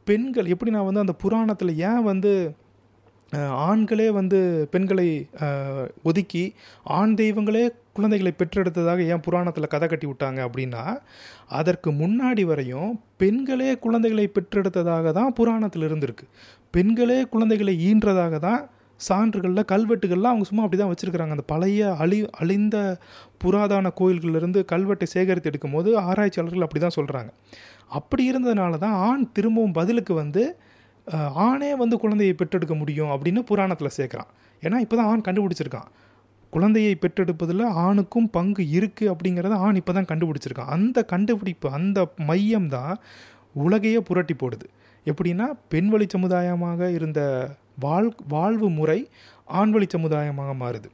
பெண்கள் எப்படி நான் வந்து அந்த புராணத்தில் ஏன் வந்து அஹ், ஆண்களே வந்து பெண்களை அஹ், ஒதுக்கி ஆண் தெய்வங்களே குழந்தைகளை பெற்றெடுத்ததாக ஏன் புராணத்தில் கதை கட்டி விட்டாங்க அப்படின்னா அதற்கு முன்னாடி வரையும் பெண்களே குழந்தைகளை பெற்றெடுத்ததாக தான் புராணத்தில் இருந்திருக்கு பெண்களே குழந்தைகளை ஈன்றதாக தான் சான்றுகளில் கல்வெட்டுகள்லாம் அவங்க சும்மா அப்படி தான் வச்சுருக்கிறாங்க அந்த பழைய அழி அழிந்த புராதன கோயில்களிலிருந்து கல்வெட்டை சேகரித்து எடுக்கும்போது ஆராய்ச்சியாளர்கள் அப்படி தான் சொல்கிறாங்க அப்படி இருந்ததுனால தான் ஆண் திரும்பவும் பதிலுக்கு வந்து அஹ், ஆணே வந்து குழந்தையை பெற்றெடுக்க முடியும் அப்படின்னு புராணத்தில் சேர்க்குறான் ஏன்னா இப்போ தான் ஆண் கண்டுபிடிச்சிருக்கான் குழந்தையை பெற்றெடுப்பதில் ஆணுக்கும் பங்கு இருக்குது அப்படிங்கிறத ஆண் இப்போ தான் கண்டுபிடிச்சிருக்கான் அந்த கண்டுபிடிப்பு அந்த மையம் தான் உலகையே புரட்டி போடுது எப்படின்னா பெண் வழி சமுதாயமாக இருந்த வாழ் வாழ்வு முறை ஆண் வழி சமுதாயமாக மாறுது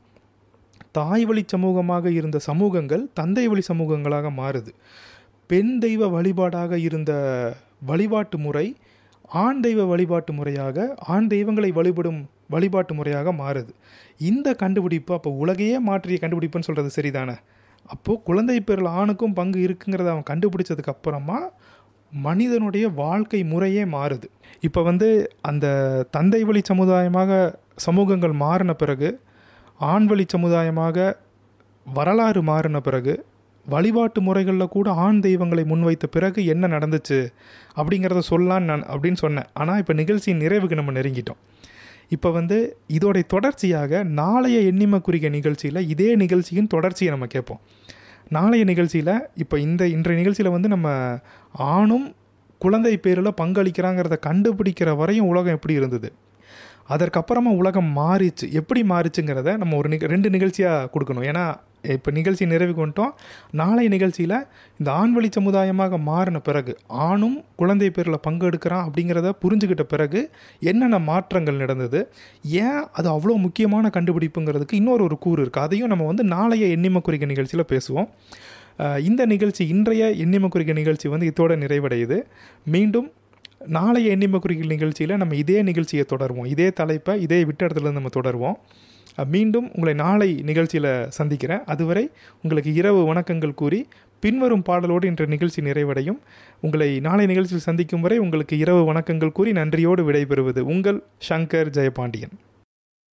தாய் வழி சமூகமாக இருந்த சமூகங்கள் தந்தை வழி சமூகங்களாக மாறுது பெண் தெய்வ வழிபாடாக இருந்த வழிபாட்டு முறை ஆண் தெய்வ வழிபாட்டு முறையாக ஆண் தெய்வங்களை வழிபடும் வழிபாட்டு முறையாக மாறுது இந்த கண்டுபிடிப்பு அப்போ உலகையே மாற்றிய கண்டுபிடிப்புன்னு சொல்கிறது சரிதானே அப்போது குழந்தை பேரில் ஆணுக்கும் பங்கு இருக்குங்கிறத அவன் கண்டுபிடிச்சதுக்கு அப்புறமா மனிதனுடைய வாழ்க்கை முறையே மாறுது இப்போ வந்து அந்த தந்தை வழி சமுதாயமாக சமூகங்கள் மாறின பிறகு ஆண் வழி சமுதாயமாக வரலாறு மாறின பிறகு வழிபாட்டு முறைகளில் கூட ஆண் தெய்வங்களை முன்வைத்த பிறகு என்ன நடந்துச்சு அப்படிங்கிறத சொல்லலான்னு நான் அப்படின்னு சொன்னேன் ஆனால் இப்போ நிகழ்ச்சியின் நிறைவுக்கு நம்ம நெருங்கிட்டோம் இப்போ வந்து இதோடைய தொடர்ச்சியாக நாளைய எண்ணிம குறிக்க நிகழ்ச்சியில் இதே நிகழ்ச்சியின் தொடர்ச்சியை நம்ம கேட்போம் நாளைய நிகழ்ச்சியில் இப்போ இந்த இன்றைய நிகழ்ச்சியில் வந்து நம்ம ஆணும் குழந்தை பேரில் பங்களிக்கிறாங்கிறத கண்டுபிடிக்கிற வரையும் உலகம் எப்படி இருந்தது அதற்கப்புறமா உலகம் மாறிச்சு எப்படி மாறிச்சுங்கிறத நம்ம ஒரு நிக ரெண்டு நிகழ்ச்சியாக கொடுக்கணும் ஏன்னா இப்போ நிகழ்ச்சி நிறைவுக்கு வந்துட்டோம் நாளைய நிகழ்ச்சியில் இந்த ஆண்வழி சமுதாயமாக மாறின பிறகு ஆணும் குழந்தை பேரில் பங்கெடுக்கிறான் அப்படிங்கிறத புரிஞ்சுக்கிட்ட பிறகு என்னென்ன மாற்றங்கள் நடந்தது ஏன் அது அவ்வளோ முக்கியமான கண்டுபிடிப்புங்கிறதுக்கு இன்னொரு ஒரு கூறு இருக்குது அதையும் நம்ம வந்து நாளைய எண்ணிம குறிக்க நிகழ்ச்சியில் பேசுவோம் அஹ் இந்த நிகழ்ச்சி இன்றைய எண்ணிம குறிக்க நிகழ்ச்சி வந்து இதோட நிறைவடையுது மீண்டும் நாளைய எண்ணிம குறிக்க நிகழ்ச்சியில் நம்ம இதே நிகழ்ச்சியை தொடருவோம் இதே தலைப்பை இதே விட்ட இடத்துல இருந்து நம்ம தொடருவோம் அஹ் மீண்டும் உங்களை நாளை நிகழ்ச்சியில் சந்திக்கிறேன் அதுவரை உங்களுக்கு இரவு வணக்கங்கள் கூறி பின்வரும் பாடலோடு இன்ற நிகழ்ச்சி நிறைவடையும் உங்களை நாளை நிகழ்ச்சியில் சந்திக்கும் வரை உங்களுக்கு இரவு வணக்கங்கள் கூறி நன்றியோடு விடைபெறுவது உங்கள் சங்கர் ஜெயபாண்டியன்